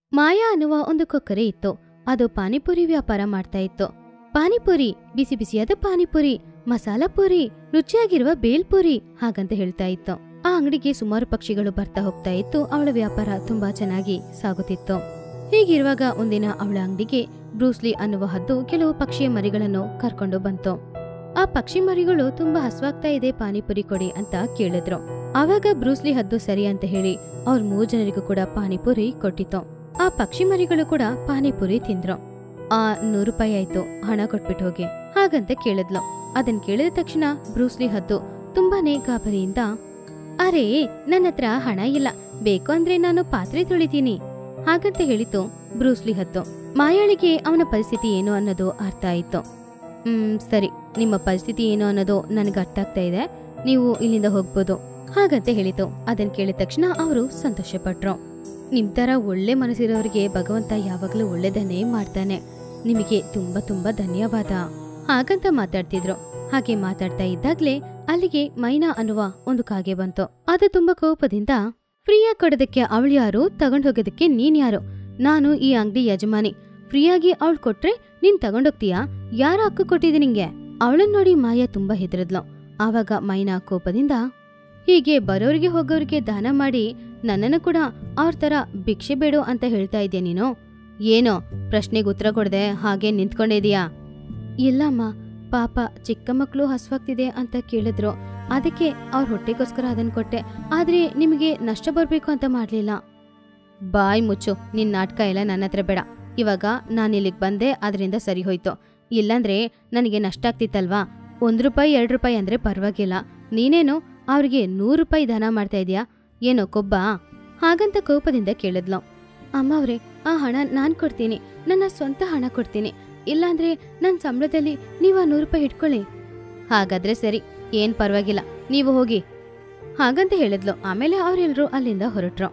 ಮಾಯಾ ಅನ್ನುವ ಒಂದು ಕೊಕ್ಕರೆ ಇತ್ತು ಅದು ಪಾನಿಪುರಿ ವ್ಯಾಪಾರ ಮಾಡ್ತಾ ಇತ್ತು ಪಾನಿಪುರಿ ಬಿಸಿ ಬಿಸಿಯಾದ ಪಾನಿಪುರಿ ಮಸಾಲ ಪುರಿ ರುಚಿಯಾಗಿರುವ ಬೇಲ್ಪುರಿ ಹಾಗಂತ ಹೇಳ್ತಾ ಇತ್ತು ಆ ಅಂಗಡಿಗೆ ಸುಮಾರು ಪಕ್ಷಿಗಳು ಬರ್ತಾ ಹೋಗ್ತಾ ಇತ್ತು ಅವಳ ವ್ಯಾಪಾರ ತುಂಬಾ ಚೆನ್ನಾಗಿ ಸಾಗುತ್ತಿತ್ತು ಹೀಗಿರುವಾಗ ಒಂದಿನ ಅವಳ ಅಂಗಡಿಗೆ ಬ್ರೂಸ್ಲಿ ಅನ್ನುವ ಹದ್ದು ಕೆಲವು ಪಕ್ಷಿಯ ಮರಿಗಳನ್ನು ಕರ್ಕೊಂಡು ಬಂತು ಆ ಪಕ್ಷಿ ಮರಿಗಳು ತುಂಬಾ ಹಸ್ವಾಗ್ತಾ ಇದೆ ಪಾನಿಪುರಿ ಕೊಡಿ ಅಂತ ಕೇಳಿದ್ರು ಆವಾಗ ಬ್ರೂಸ್ಲಿ ಹದ್ದು ಸರಿ ಅಂತ ಹೇಳಿ ಅವ್ರ ಮೂರ್ ಜನರಿಗೂ ಕೂಡ ಪಾನಿಪುರಿ ಕೊಟ್ಟಿತ್ತು ಆ ಪಕ್ಷಿ ಮರಿಗಳು ಕೂಡ ಪಾನಿಪುರಿ ತಿಂದ್ರು ಆ ನೂರು ರೂಪಾಯಿ ಆಯ್ತು ಹಣ ಕೊಟ್ಬಿಟ್ಟು ಹೋಗಿ ಹಾಗಂತ ಕೇಳಿದ್ಲು ಅದನ್ ಕೇಳಿದ ತಕ್ಷಣ ಬ್ರೂಸ್ಲಿ ಹದ್ದು ತುಂಬಾನೇ ಗಾಬರಿಯಿಂದ ಅರೇ ನನ್ನ ಹತ್ರ ಹಣ ಇಲ್ಲ ಬೇಕು ಅಂದ್ರೆ ನಾನು ಪಾತ್ರೆ ತೊಳಿತೀನಿ ಹಾಗಂತ ಹೇಳಿತು ಬ್ರೂಸ್ಲಿ ಹದ್ದು ಮಾಯಾಳಿಗೆ ಅವನ ಪರಿಸ್ಥಿತಿ ಏನು ಅನ್ನೋದು ಅರ್ಥ ಆಯ್ತು ಹ್ಮ್ ಸರಿ ನಿಮ್ಮ ಪರಿಸ್ಥಿತಿ ಏನು ಅನ್ನೋದು ನನಗೆ ಅರ್ಥ ಆಗ್ತಾ ಇದೆ ನೀವು ಇಲ್ಲಿಂದ ಹೋಗ್ಬೋದು ಹಾಗಂತ ಹೇಳಿತು ಅದನ್ ಕೇಳಿದ ತಕ್ಷಣ ಅವರು ಸಂತೋಷಪಟ್ರು ನಿಮ್ ತರ ಒಳ್ಳೆ ಮನಸ್ಸಿರೋರಿಗೆ ಭಗವಂತ ಯಾವಾಗಲೂ ಒಳ್ಳೆದನ್ನೇ ಮಾಡ್ತಾನೆ ನಿಮಗೆ ತುಂಬಾ ತುಂಬಾ ಧನ್ಯವಾದ ಹಾಗಂತ ಮಾತಾಡ್ತಿದ್ರು ಹಾಗೆ ಮಾತಾಡ್ತಾ ಇದ್ದಾಗ್ಲೇ ಅಲ್ಲಿಗೆ ಮೈನಾ ಅನ್ನುವ ಒಂದು ಕಾಗೆ ಬಂತು ಅದು ತುಂಬಾ ಕೋಪದಿಂದ ಫ್ರೀಯಾಗಿ ಕೊಡೋದಕ್ಕೆ ಅವಳು ಯಾರು ತಗೊಂಡ್ ಹೋಗೋದಕ್ಕೆ ನೀನ್ ಯಾರು ನಾನು ಈ ಅಂಗಡಿ ಯಜಮಾನಿ ಫ್ರೀಯಾಗಿ ಅವಳು ಕೊಟ್ರೆ ನೀನ್ ತಗೊಂಡೋಗ್ತೀಯಾ ಯಾರ ಹಕ್ಕು ಕೊಟ್ಟಿದೆ ನಿಂಗೆ ಅವಳನ್ನ ನೋಡಿ ಮಾಯಾ ತುಂಬಾ ಹೆದರದ್ಲು ಆವಾಗ ಮೈನಾ ಕೋಪದಿಂದ ಹೀಗೆ ಬರೋರಿಗೆ ಹೋಗೋರಿಗೆ ದಾನ ಮಾಡಿ ನನ್ನನ್ನು ಕೂಡ ಅವ್ರ ತರ ಭಿಕ್ಷೆ ಬೇಡು ಅಂತ ಹೇಳ್ತಾ ಇದ್ಯಾ ನೀನು ಏನೋ ಪ್ರಶ್ನೆಗೆ ಉತ್ತರ ಕೊಡದೆ ಹಾಗೆ ನಿಂತ್ಕೊಂಡಿದೀಯಾ ಇಲ್ಲಮ್ಮ ಪಾಪ ಚಿಕ್ಕ ಮಕ್ಕಳು ಹಸ್ವಾಗ್ತಿದೆ ಅಂತ ಕೇಳಿದ್ರು ಅದಕ್ಕೆ ಅವ್ರ ಹೊಟ್ಟೆಗೋಸ್ಕರ ಅದನ್ ಕೊಟ್ಟೆ ಆದ್ರೆ ನಿಮಗೆ ನಷ್ಟ ಬರ್ಬೇಕು ಅಂತ ಮಾಡ್ಲಿಲ್ಲ ಬಾಯ್ ಮುಚ್ಚು ನಿನ್ ನಾಟಕ ಎಲ್ಲ ನನ್ನ ಹತ್ರ ಬೇಡ ಇವಾಗ ನಾನು ಇಲ್ಲಿಗೆ ಬಂದೆ ಅದರಿಂದ ಸರಿ ಹೋಯ್ತು ಇಲ್ಲಂದ್ರೆ ನನಗೆ ನಷ್ಟ ಆಗ್ತಿತ್ತಲ್ವಾ ಒಂದ್ ರೂಪಾಯಿ ಎರಡು ರೂಪಾಯಿ ಅಂದ್ರೆ ಪರವಾಗಿಲ್ಲ ನೀನೇನು ಅವ್ರಿಗೆ ನೂರು ರೂಪಾಯಿ ದಾನ ಮಾಡ್ತಾ ಇದೀಯಾ ಏನೋ ಕೊಬ್ಬ ಹಾಗಂತ ಕೋಪದಿಂದ ಕೇಳಿದ್ಲು ಅಮ್ಮ ಅವ್ರೆ ಆ ಹಣ ನಾನ್ ಕೊಡ್ತೀನಿ ನನ್ನ ಸ್ವಂತ ಹಣ ಕೊಡ್ತೀನಿ ಇಲ್ಲಾಂದ್ರೆ ನನ್ ಸಂಬಳದಲ್ಲಿ ನೀವು ಆ ನೂರು ರೂಪಾಯಿ ಇಟ್ಕೊಳ್ಳಿ ಹಾಗಾದ್ರೆ ಸರಿ ಏನ್ ಪರವಾಗಿಲ್ಲ ನೀವು ಹೋಗಿ ಹಾಗಂತ ಹೇಳಿದ್ಲು ಆಮೇಲೆ ಅವರೆಲ್ರೂ ಅಲ್ಲಿಂದ ಹೊರಟ್ರು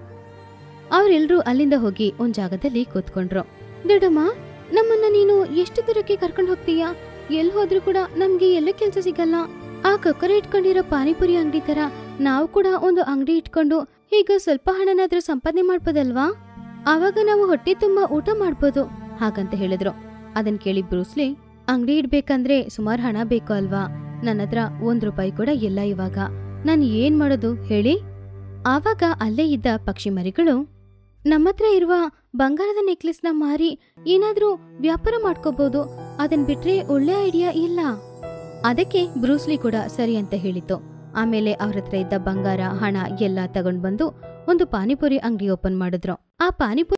ಅವರೆಲ್ರೂ ಅಲ್ಲಿಂದ ಹೋಗಿ ಒಂದ್ ಜಾಗದಲ್ಲಿ ಕೂತ್ಕೊಂಡ್ರು ದೊಡ್ಡಮ್ಮ ನಮ್ಮನ್ನ ನೀನು ಎಷ್ಟು ದೂರಕ್ಕೆ ಕರ್ಕೊಂಡು ಹೋಗ್ತೀಯಾ ಎಲ್ಲಿ ಹೋದ್ರೂ ಕೂಡ ನಮ್ಗೆ ಎಲ್ಲೂ ಕೆಲ್ಸ ಸಿಗಲ್ಲ ಆ ಕೊಕ್ಕರೆ ಇಟ್ಕೊಂಡಿರೋ ಪಾನಿಪುರಿ ಅಂಗಡಿ ತರ ನಾವು ಕೂಡ ಒಂದು ಅಂಗಡಿ ಇಟ್ಕೊಂಡು ಈಗ ಸ್ವಲ್ಪ ಹಣನಾದ್ರೂ ಸಂಪಾದನೆ ಮಾಡ್ಬೋದಲ್ವಾ ಆವಾಗ ನಾವು ಹೊಟ್ಟೆ ತುಂಬಾ ಊಟ ಮಾಡ್ಬೋದು ಹಾಗಂತ ಹೇಳಿದ್ರು ಅದನ್ ಕೇಳಿ ಬ್ರೂಸ್ಲಿ ಅಂಗಡಿ ಇಡ್ಬೇಕಂದ್ರೆ ಸುಮಾರು ಹಣ ಬೇಕು ಅಲ್ವಾ ನನ್ನ ಹತ್ರ ಒಂದ್ ರೂಪಾಯಿ ಕೂಡ ಇಲ್ಲ ಇವಾಗ ನಾನು ಏನ್ ಮಾಡೋದು ಹೇಳಿ ಆವಾಗ ಅಲ್ಲೇ ಇದ್ದ ಪಕ್ಷಿ ಮರಿಗಳು ನಮ್ಮತ್ರ ಇರುವ ಬಂಗಾರದ ನೆಕ್ಲೆಸ್ನ ಮಾರಿ ಏನಾದ್ರೂ ವ್ಯಾಪಾರ ಮಾಡ್ಕೋಬಹುದು ಅದನ್ ಬಿಟ್ರೆ ಒಳ್ಳೆ ಐಡಿಯಾ ಇಲ್ಲ ಅದಕ್ಕೆ ಬ್ರೂಸ್ಲಿ ಕೂಡ ಸರಿ ಅಂತ ಹೇಳಿತು ಆಮೇಲೆ ಅವ್ರ ಹತ್ರ ಇದ್ದ ಬಂಗಾರ ಹಣ ಎಲ್ಲ ತಗೊಂಡ್ ಬಂದು ಒಂದು ಪಾನಿಪುರಿ ಅಂಗಡಿ ಓಪನ್ ಮಾಡಿದ್ರು ಆ ಪಾನಿಪುರಿ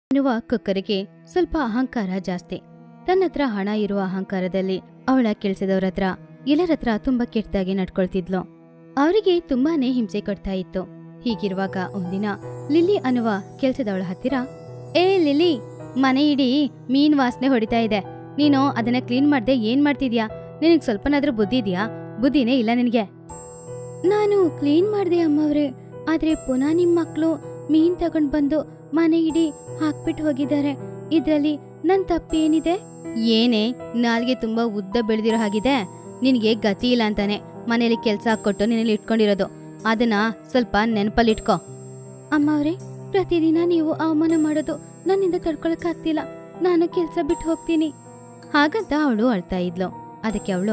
ಅನ್ನುವ ಕೊಕ್ಕರಿಗೆ ಸ್ವಲ್ಪ ಅಹಂಕಾರ ಜಾಸ್ತಿ ತನ್ನ ಹತ್ರ ಹಣ ಇರುವ ಅಹಂಕಾರದಲ್ಲಿ ಅವಳ ಕೆಲ್ಸದವ್ರ ಹತ್ರ ಎಲ್ಲರ ಹತ್ರ ತುಂಬಾ ಕೆಟ್ಟದಾಗಿ ನಡ್ಕೊಳ್ತಿದ್ಲು ಅವರಿಗೆ ತುಂಬಾನೇ ಹಿಂಸೆ ಕೊಡ್ತಾ ಇತ್ತು ಹೀಗಿರುವಾಗ ಒಂದಿನ ಲಿಲ್ಲಿ ಅನ್ನುವ ಕೆಲ್ಸದವಳ ಹತ್ತಿರ ಏ ಲಿಲ್ಲಿ ಮನೆ ಇಡೀ ಮೀನ್ ವಾಸನೆ ಹೊಡಿತಾ ಇದೆ ನೀನು ಅದನ್ನ ಕ್ಲೀನ್ ಮಾಡ್ದೆ ಏನ್ ಮಾಡ್ತಿದ್ಯಾ ನಿನಗ್ ಸ್ವಲ್ಪನಾದ್ರೂ ಬುದ್ಧಿ ಇದೆಯಾ ಬುದ್ಧಿನೇ ಇಲ್ಲ ನಿನಗೆ ನಾನು ಕ್ಲೀನ್ ಮಾಡ್ದೆ ಅಮ್ಮವ್ರೆ ಆದ್ರೆ ಪುನಃ ನಿಮ್ ಮಕ್ಳು ಮೀನ್ ತಗೊಂಡ್ ಬಂದು ಮನೆ ಇಡೀ ಹಾಕ್ಬಿಟ್ಟು ಹೋಗಿದ್ದಾರೆ ಇದ್ರಲ್ಲಿ ನನ್ ತಪ್ಪೇನಿದೆ ಏನೇ ನಾಲ್ಗೆ ತುಂಬಾ ಉದ್ದ ಬೆಳೆದಿರೋ ಹಾಗಿದೆ ನಿನಗೆ ಗತಿ ಇಲ್ಲ ಅಂತಾನೆ ಮನೇಲಿ ಕೆಲ್ಸ ಹಾಕೊಟ್ಟು ನಿನ್ನಲ್ಲಿ ಇಟ್ಕೊಂಡಿರೋದು ಅದನ್ನ ಸ್ವಲ್ಪ ನೆನಪಲ್ಲಿಟ್ಕೋ ಅಮ್ಮವ್ರೆ ಪ್ರತಿದಿನ ನೀವು ಅವಮಾನ ಮಾಡೋದು ನನ್ನಿಂದ ತಡ್ಕೊಳಕ್ಕಾಗ್ತಿಲ್ಲ ನಾನು ಕೆಲ್ಸ ಬಿಟ್ಟು ಹೋಗ್ತೀನಿ ಹಾಗಂತ ಅವಳು ಅಳ್ತಾ ಇದ್ಲು ಅದಕ್ಕೆ ಅವಳು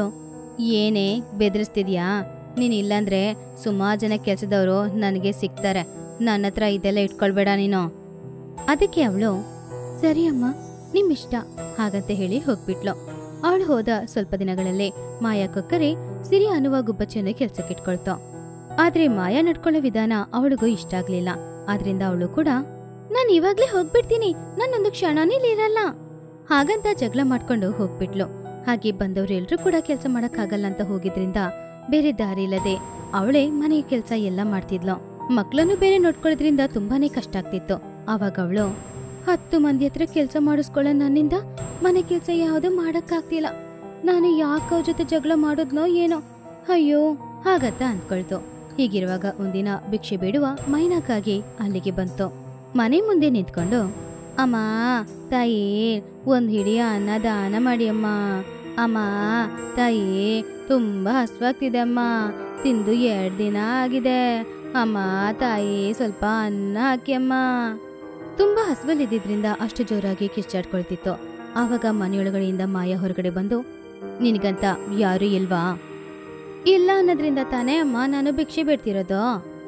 ಏನೇ ಬೆದರಿಸ್ತಿದ್ಯಾ ನೀನ್ ಇಲ್ಲಾಂದ್ರೆ ಸುಮಾರು ಜನ ಕೆಲ್ಸದವರು ನನಗೆ ಸಿಗ್ತಾರೆ ನನ್ನ ಹತ್ರ ಇದೆಲ್ಲ ಇಟ್ಕೊಳ್ಬೇಡ ನೀನು ಅದಕ್ಕೆ ಅವಳು ಸರಿ ಅಮ್ಮ ನಿಮ್ಮಿಷ್ಟ ಹಾಗಂತ ಹೇಳಿ ಹೋಗ್ಬಿಟ್ಲು ಅವಳು ಹೋದ ಸ್ವಲ್ಪ ದಿನಗಳಲ್ಲೇ ಮಾಯಾ ಕೊಕ್ಕರೆ ಸಿರಿ ಅನ್ನುವ ಗುಬ್ಬಚ್ಚಿಯನ್ನು ಕೆಲ್ಸಕ್ಕೆ ಇಟ್ಕೊಳ್ತು ಆದ್ರೆ ಮಾಯಾ ನಡ್ಕೊಳ್ಳೋ ವಿಧಾನ ಅವಳಿಗೂ ಇಷ್ಟ ಆಗ್ಲಿಲ್ಲ ಆದ್ರಿಂದ ಅವಳು ಕೂಡ ನಾನು ಇವಾಗ್ಲೇ ಹೋಗ್ಬಿಡ್ತೀನಿ ನನ್ನೊಂದು ಕ್ಷಣನೇ ಇಲ್ಲಿ ಇರಲ್ಲ ಹಾಗಂತ ಜಗಳ ಮಾಡ್ಕೊಂಡು ಹೋಗ್ಬಿಟ್ಲು ಹಾಗೆ ಬಂದವ್ರು ಎಲ್ರೂ ಕೂಡ ಕೆಲಸ ಮಾಡಕ್ಕಾಗಲ್ಲ ಅಂತ ಹೋಗಿದ್ರಿಂದ ಬೇರೆ ದಾರಿ ಇಲ್ಲದೆ ಅವಳೇ ಮನೆ ಕೆಲಸ ಎಲ್ಲ ಮಾಡ್ತಿದ್ಲು ಮಕ್ಳನ್ನು ಬೇರೆ ನೋಡ್ಕೊಳ್ಳೋದ್ರಿಂದ ತುಂಬಾನೇ ಕಷ್ಟ ಆಗ್ತಿತ್ತು ಆವಾಗ ಅವಳು ಹತ್ತು ಮಂದಿ ಹತ್ರ ಕೆಲಸ ಮಾಡಿಸ್ಕೊಳ್ಳೋ ನನ್ನಿಂದ ಮನೆ ಕೆಲಸ ಯಾವುದು ಮಾಡಕ್ಕಾಗ್ತಿಲ್ಲ ನಾನು ಯಾಕೆ ಅವ್ರ ಜೊತೆ ಜಗಳ ಮಾಡೋದ್ನೋ ಏನೋ ಅಯ್ಯೋ ಹಾಗಂತ ಅಂದ್ಕೊಳ್ತು ಹೀಗಿರುವಾಗ ಒಂದಿನ ಭಿಕ್ಷೆ ಬೇಡುವ ಮೈನಾಕಾಗಿ ಅಲ್ಲಿಗೆ ಬಂತು ಮನೆ ಮುಂದೆ ನಿಂತ್ಕೊಂಡು ಅಮ್ಮ ತಾಯಿ ಒಂದ್ ಹಿಡಿಯ ಅನ್ನ ದಾನ ಮಾಡಿ ಅಮ್ಮ ಅಮ್ಮ ತಾಯಿ ತುಂಬಾ ಹಸ್ವಾಗ್ತಿದೆ ಅಮ್ಮ ತಿಂದು ಎರಡ್ ದಿನ ಆಗಿದೆ ಅಮ್ಮ ತಾಯಿ ಸ್ವಲ್ಪ ಅನ್ನ ಹಾಕಿ ಅಮ್ಮ ತುಂಬಾ ಹಸ್ವಲ್ಲಿದ್ದಿದ್ರಿಂದ ಅಷ್ಟು ಜೋರಾಗಿ ಕಿಚ್ಚಾಡ್ಕೊಳ್ತಿತ್ತು ಆವಾಗ ಮನೆಯೊಳಗಡೆಯಿಂದ ಮಾಯ ಹೊರಗಡೆ ಬಂದು ನಿನಗಂತ ಯಾರು ಇಲ್ವಾ ಇಲ್ಲ ಅನ್ನೋದ್ರಿಂದ ತಾನೇ ಅಮ್ಮ ನಾನು ಭಿಕ್ಷೆ ಬಿಡ್ತಿರೋದು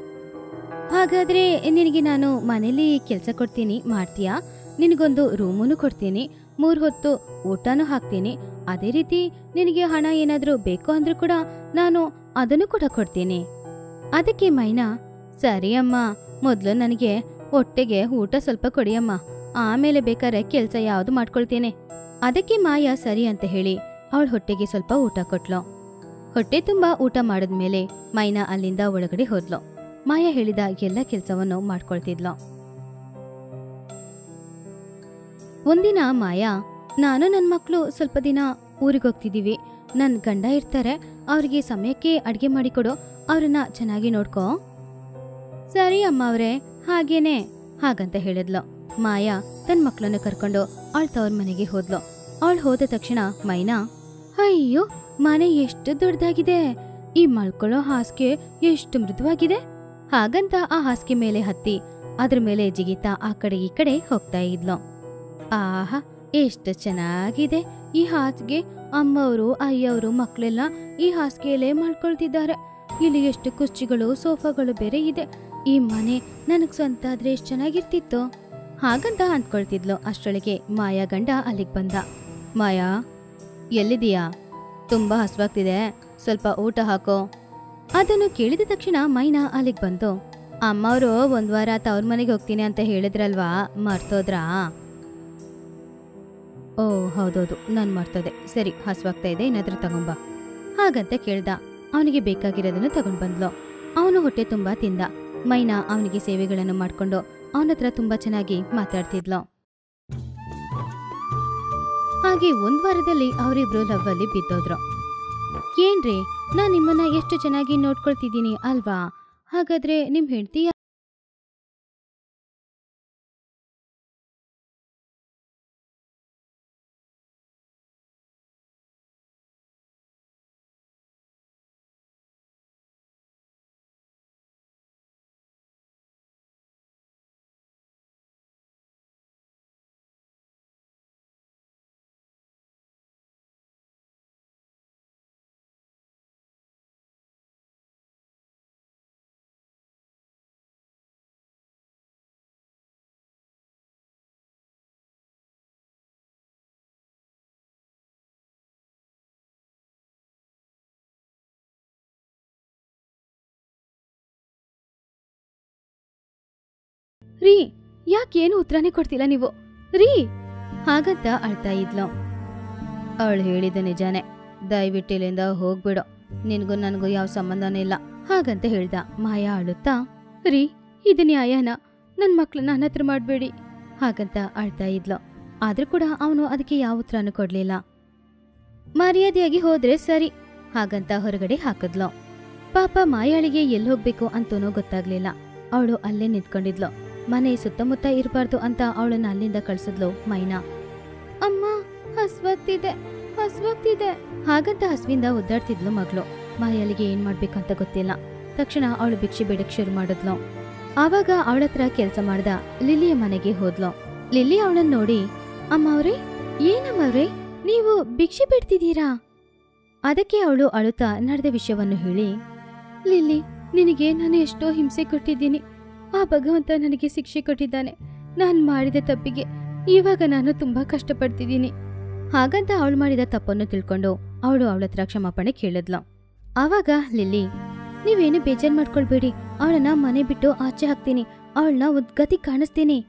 ಹಾಗಾದ್ರೆ ನಿನಗೆ ನಾನು ಮನೇಲಿ ಕೆಲಸ ಕೊಡ್ತೀನಿ ಮಾಡ್ತೀಯಾ ನಿನಗೊಂದು ರೂಮನ್ನು ಕೊಡ್ತೀನಿ ಮೂರ್ ಹೊತ್ತು ಊಟನೂ ಹಾಕ್ತೀನಿ ಅದೇ ರೀತಿ ನಿನಗೆ ಹಣ ಏನಾದ್ರೂ ಬೇಕು ಅಂದ್ರೂ ಕೂಡ ನಾನು ಅದನ್ನು ಕೂಡ ಕೊಡ್ತೀನಿ ಅದಕ್ಕೆ ಮೈನಾ ಸರಿ ಅಮ್ಮ ಮೊದಲು ನನಗೆ ಹೊಟ್ಟೆಗೆ ಊಟ ಸ್ವಲ್ಪ ಕೊಡಿಯಮ್ಮ ಆಮೇಲೆ ಬೇಕಾದ್ರೆ ಕೆಲಸ ಯಾವುದು ಮಾಡ್ಕೊಳ್ತೇನೆ ಅದಕ್ಕೆ ಮಾಯಾ ಸರಿ ಅಂತ ಹೇಳಿ ಅವಳ ಹೊಟ್ಟೆಗೆ ಸ್ವಲ್ಪ ಊಟ ಕೊಟ್ಲು ಹೊಟ್ಟೆ ತುಂಬಾ ಊಟ ಮಾಡಿದ್ಮೇಲೆ ಮೈನಾ ಅಲ್ಲಿಂದ ಒಳಗಡೆ ಹೋದ್ಲು ಮಾಯಾ ಹೇಳಿದ ಎಲ್ಲ ಕೆಲಸವನ್ನು ಮಾಡ್ಕೊಳ್ತಿದ್ಲು ಒಂದಿನ ಮಾಯಾ ನಾನು ನನ್ನ ಮಕ್ಕಳು ಸ್ವಲ್ಪ ದಿನ ಊರಿಗೆ ಹೋಗ್ತಿದೀವಿ ನನ್ನ ಗಂಡ ಇರ್ತಾರೆ ಅವ್ರಿಗೆ ಸಮಯಕ್ಕೆ ಅಡ್ಗೆ ಮಾಡಿಕೊಡು ಅವ್ರನ್ನ ಚೆನ್ನಾಗಿ ನೋಡ್ಕೋ ಸರಿ ಅಮ್ಮ ಅವ್ರೆ ಹಾಗೇನೆ ಹಾಗಂತ ಹೇಳಿದ್ಲು ಮಾಯಾ ತನ್ನ ಮಕ್ಕಳನ್ನು ಕರ್ಕೊಂಡು ಅವಳ ತವ್ರ ಮನೆಗೆ ಹೋದ್ಲು ಅವಳು ಹೋದ ತಕ್ಷಣ ಮೈನಾ ಅಯ್ಯೋ ಮನೆ ಎಷ್ಟು ದೊಡ್ಡದಾಗಿದೆ ಈ ಮಲ್ಕೊಳ್ಳೋ ಹಾಸಿಗೆ ಎಷ್ಟು ಮೃದುವಾಗಿದೆ ಹಾಗಂತ ಆ ಹಾಸಿಗೆ ಮೇಲೆ ಹತ್ತಿ ಅದ್ರ ಮೇಲೆ ಜಿಗಿತಾ ಆ ಕಡೆ ಈ ಕಡೆ ಹೋಗ್ತಾ ಇದ್ಲು ಆಹಾ ಎಷ್ಟು ಚೆನ್ನಾಗಿದೆ ಈ ಹಾಸಿಗೆ ಅಮ್ಮವರು ಅಯ್ಯವರು ಮಕ್ಕಳೆಲ್ಲ ಈ ಹಾಸಿಗೆಯಲ್ಲೇ ಮಲ್ಕೊಳ್ತಿದ್ದಾರೆ ಇಲ್ಲಿ ಎಷ್ಟು ಕುರ್ಚಿಗಳು ಸೋಫಾಗಳು ಬೇರೆ ಇದೆ ಈ ಮನೆ ನನಗ್ ಸ್ವಂತ ಆದ್ರೆ ಎಷ್ಟು ಚೆನ್ನಾಗಿರ್ತಿತ್ತು ಹಾಗಂತ ಅಂದ್ಕೊಳ್ತಿದ್ಲು ಅಷ್ಟರೊಳಗೆ ಮಾಯಾ ಗಂಡ ಅಲ್ಲಿಗೆ ಬಂದ ಮಾಯಾ ಎಲ್ಲಿದೀಯಾ ತುಂಬಾ ಹಸ್ವಾಗ್ತಿದೆ ಸ್ವಲ್ಪ ಊಟ ಹಾಕೋ ಅದನ್ನು ಕೇಳಿದ ತಕ್ಷಣ ಮೈನಾ ಅಲ್ಲಿಗೆ ಬಂತು ಅಮ್ಮವರು ಒಂದ್ ವಾರ ತವ್ರ ಮನೆಗೆ ಹೋಗ್ತೀನಿ ಅಂತ ಹೇಳಿದ್ರಲ್ವಾ ಮರ್ತೋದ್ರಾ ಓ ಹೌದೌದು ನಾನು ಮರ್ತೋದೆ ಸರಿ ಹಸ್ವಾಗ್ತಾ ಇದೆ ಏನಾದ್ರೂ ತಗೊಂಬಾ ಹಾಗಂತ ಕೇಳ್ದ ಅವನಿಗೆ ಬೇಕಾಗಿರೋದನ್ನು ತಗೊಂಡ್ ಬಂದ್ಲು ಅವನು ಹೊಟ್ಟೆ ತುಂಬಾ ತಿಂದ ಮೈನಾ ಅವನಿಗೆ ಸೇವೆಗಳನ್ನು ಮಾಡ್ಕೊಂಡು ಅವನ ಹತ್ರ ತುಂಬಾ ಚೆನ್ನಾಗಿ ಮಾತಾಡ್ತಿದ್ಲು ಹಾಗೆ ಒಂದ್ ವಾರದಲ್ಲಿ ಅವರಿಬ್ರು ಲವ್ ಅಲ್ಲಿ ಬಿದ್ದೋದ್ರು ಏನ್ರಿ ನಾನ್ ನಿಮ್ಮನ್ನ ಎಷ್ಟು ಚೆನ್ನಾಗಿ ನೋಡ್ಕೊಳ್ತಿದ್ದೀನಿ ಅಲ್ವಾ ಹಾಗಾದ್ರೆ ನಿಮ್ ಹೆಂಡತಿ ರೀ ಯಾಕೇನು ಉತ್ತರನೇ ಕೊಡ್ತಿಲ್ಲ ನೀವು ರೀ ಹಾಗಂತ ಅಳ್ತಾ ಇದ್ಲು ಅವಳು ಹೇಳಿದ ನಿಜಾನೇ ದಯವಿಟ್ಟು ಇಲ್ಲಿಂದ ಹೋಗ್ಬಿಡು ನಿನ್ಗೂ ನನಗೂ ಯಾವ ಸಂಬಂಧನೇ ಇಲ್ಲ ಹಾಗಂತ ಹೇಳ್ದ ಮಾಯಾ ಅಳುತ್ತಾ ರೀ ಇದು ನ್ಯಾಯನ ನನ್ ಮಕ್ಳನ್ನ ನನ್ನ ಹತ್ರ ಮಾಡ್ಬೇಡಿ ಹಾಗಂತ ಅಳ್ತಾ ಇದ್ಲು ಆದ್ರೂ ಕೂಡ ಅವನು ಅದಕ್ಕೆ ಯಾವ ಉತ್ತರನೂ ಕೊಡ್ಲಿಲ್ಲ ಮರ್ಯಾದೆಯಾಗಿ ಹೋದ್ರೆ ಸರಿ ಹಾಗಂತ ಹೊರಗಡೆ ಹಾಕಿದ್ಲು ಪಾಪ ಮಾಯಾಳಿಗೆ ಎಲ್ಲಿ ಹೋಗ್ಬೇಕು ಅಂತನೂ ಗೊತ್ತಾಗ್ಲಿಲ್ಲ ಅವಳು ಅಲ್ಲೇ ನಿಂತ್ಕೊಂಡಿದ್ಲು ಮನೆ ಸುತ್ತಮುತ್ತ ಇರಬಾರ್ದು ಅಂತ ಅವಳನ್ನ ಅಲ್ಲಿಂದ ಕಳ್ಸಿದ್ಲು ಮೈನಾ ಅಮ್ಮ ಹಸ್ವಾಗ್ತಿದೆ ಹಸ್ವಾಗ್ತಿದೆ ಹಾಗಂತ ಹಸ್ವಿಂದ ಒದ್ದಾಡ್ತಿದ್ಲು ಮಗಳು ಮಾಯಾಳಿಗೆ ಏನ್ ಮಾಡ್ಬೇಕಂತ ಗೊತ್ತಿಲ್ಲ ತಕ್ಷಣ ಅವಳು ಭಿಕ್ಷೆ ಬೇಡಕ್ ಶುರು ಮಾಡಿದ್ಲು ಆವಾಗ ಅವಳ ಹತ್ರ ಕೆಲಸ ಮಾಡ್ದ ಲಿಲಿಯ ಮನೆಗೆ ಹೋದ್ಲು ಲಿಲ್ಲಿ ಅವಳನ್ನ ನೋಡಿ ಅಮ್ಮ ಅವ್ರೆ ಏನಮ್ಮ ಅವ್ರೆ ನೀವು ಭಿಕ್ಷೆ ಬಿಡ್ತಿದ್ದೀರಾ ಅದಕ್ಕೆ ಅವಳು ಅಳುತ್ತಾ ನಡೆದ ವಿಷಯವನ್ನು ಹೇಳಿ ಲಿಲ್ಲಿ ನಿನಗೆ ನಾನು ಎಷ್ಟೋ ಹಿಂಸೆ ಕೊಟ್ಟಿದ್ದೀನಿ ಆ ಭಗವಂತ ನನಗೆ ಶಿಕ್ಷೆ ಕೊಟ್ಟಿದ್ದಾನೆ ನಾನು ಮಾಡಿದ ತಪ್ಪಿಗೆ ಇವಾಗ ನಾನು ತುಂಬಾ ಕಷ್ಟಪಡ್ತಿದ್ದೀನಿ ಹಾಗಂತ ಅವಳು ಮಾಡಿದ ತಪ್ಪನ್ನು ತಿಳ್ಕೊಂಡು ಅವಳು ಅವಳ ಹತ್ರ ಕ್ಷಮಾಪಣೆ ಕೇಳಿದ್ಲು ಆವಾಗ ಲಿಲ್ಲಿ ನೀವೇನು ಬೇಜಾರ್ ಮಾಡ್ಕೊಳ್ಬೇಡಿ ಅವಳನ್ನ ಮನೆ ಬಿಟ್ಟು ಆಚೆ ಹಾಕ್ತೀನಿ ಅವಳನ್ನ ಉದ್ಗತಿ ಕಾಣಿಸ್ತೀನಿ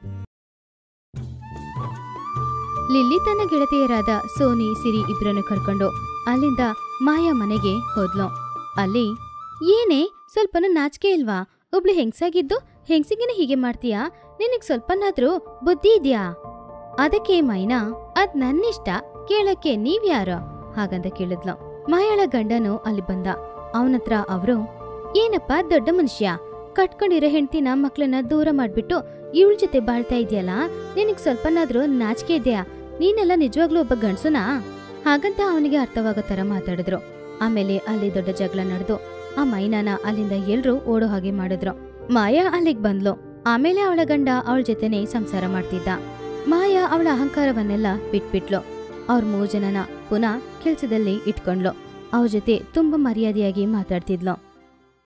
ಲಿಲ್ಲಿ ತನ್ನ ಗೆಳತಿಯರಾದ ಸೋನಿ ಸಿರಿ ಇಬ್ರನ್ನು ಕರ್ಕೊಂಡು ಅಲ್ಲಿಂದ ಮಾಯಾ ಮನೆಗೆ ಹೋದ್ಲು ಅಲ್ಲಿ ಏನೇ ಸ್ವಲ್ಪನೂ ನಾಚಿಕೆ ಇಲ್ವಾ ಒಬ್ಳು ಹೆಂಗ್ಸಾಗಿದ್ದು ಹೆಂಗ್ಸಿಗೆನೆ ಹೀಗೆ ಮಾಡ್ತೀಯಾ ನಿನಗ್ ಸ್ವಲ್ಪನಾದ್ರೂ ಬುದ್ಧಿ ಇದ್ಯಾ ಅದಕ್ಕೆ ಮೈನಾ ಅದ್ ನನ್ನಿಷ್ಟ ಕೇಳಕ್ಕೆ ನೀವ್ಯಾರು ಹಾಗಂತ ಕೇಳಿದ್ಲು ಮಾಯಾಳ ಗಂಡನು ಅಲ್ಲಿ ಬಂದ ಅವನತ್ರ ಅವರು ಏನಪ್ಪ ದೊಡ್ಡ ಮನುಷ್ಯ ಕಟ್ಕೊಂಡಿರೋ ಹೆಂಡ್ತಿನ ಮಕ್ಳನ್ನ ದೂರ ಮಾಡ್ಬಿಟ್ಟು ಇವಳ ಜೊತೆ ಬಾಳ್ತಾ ಇದೆಯಲ್ಲ ನಿನಗ್ ಸ್ವಲ್ಪನಾದ್ರೂ ನಾಚಿಕೆ ಇದೆಯಾ ನೀನೆಲ್ಲ ನಿಜವಾಗ್ಲೂ ಒಬ್ಬ ಗಂಡ್ಸುನಾ ಹಾಗಂತ ಅವನಿಗೆ ಅರ್ಥವಾಗೋ ತರ ಮಾತಾಡಿದ್ರು ಆಮೇಲೆ ಅಲ್ಲಿ ದೊಡ್ಡ ಜಗಳ ನಡೆದು ಆ ಮೈನಾನ ಅಲ್ಲಿಂದ ಎಲ್ರೂ ಓಡೋ ಹಾಗೆ ಮಾಡಿದ್ರು ಮಾಯಾ ಅಲ್ಲಿಗ್ ಬಂದ್ಲು ಆಮೇಲೆ ಅವಳ ಗಂಡ ಅವಳ ಜೊತೆನೆ ಸಂಸಾರ ಮಾಡ್ತಿದ್ದ ಮಾಯಾ ಅವಳ ಅಹಂಕಾರವನ್ನೆಲ್ಲ ಬಿಟ್ಬಿಟ್ಲು ಅವ್ರ ಮೂರ್ ಜನನ ಪುನಃ ಕೆಲ್ಸದಲ್ಲಿ ಇಟ್ಕೊಂಡ್ಲು ಅವ್ರ ಜೊತೆ ತುಂಬಾ ಮರ್ಯಾದೆಯಾಗಿ ಮಾತಾಡ್ತಿದ್ಲು